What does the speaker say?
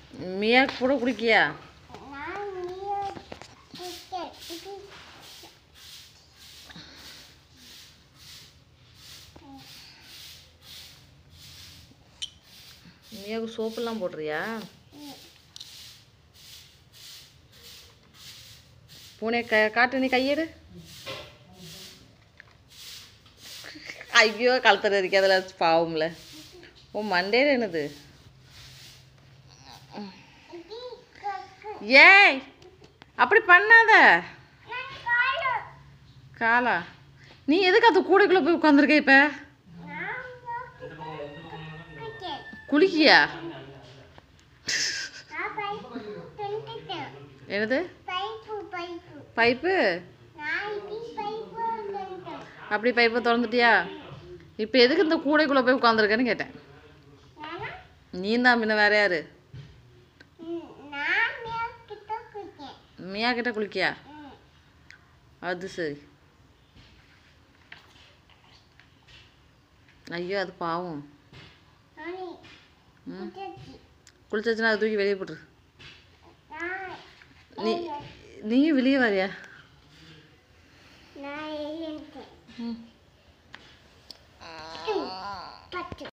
மியா கூட குடிக்கியா நான் நீயே சிக்கன் இது மியாவுக்கு சோப்பெல்லாம் போடுறியா பூனை க காட்டு நீ கையெடு ஐயோ கழுத்துல இருக்காதுல பாவம்ல ஓ மண்டேல என்னது இது கக்கு ஏய் அப்படி பண்ணாத நான் காலு காலா நீ எதுக்கு அது கூடைக்குள்ளே போய் உட்காந்துருக்க இப்போ நான் சிக்கன் குளிக்கியா நான் பைப்பு துண்டிட்டேன் என்னது பைப்பு பைப்பு பைப்பு நான் இது பைப்பு துண்டிட்டேன் அப்படி பைப்பை திறந்துட்டியா இப்போ எதுக்கு இந்த கூடைக்குள்ளே போய் உட்காந்துருக்கேன்னு கேட்டேன் நானா நீ தான் பின்ன வேற யாரு ம், நான் கிட்ட குடிக்கேன் மியா கிட்ட குளிக்கியா ம் அது சரி ஐயோ அது பாவம் நானே ம் குடிச்சி குளிச்சாச்சுன்னா அதை தூக்கி வெளியே போட்டுரு நான் நீ நீயும் வெளியே வரியா நான் எழுந்தேன் ம் பத்து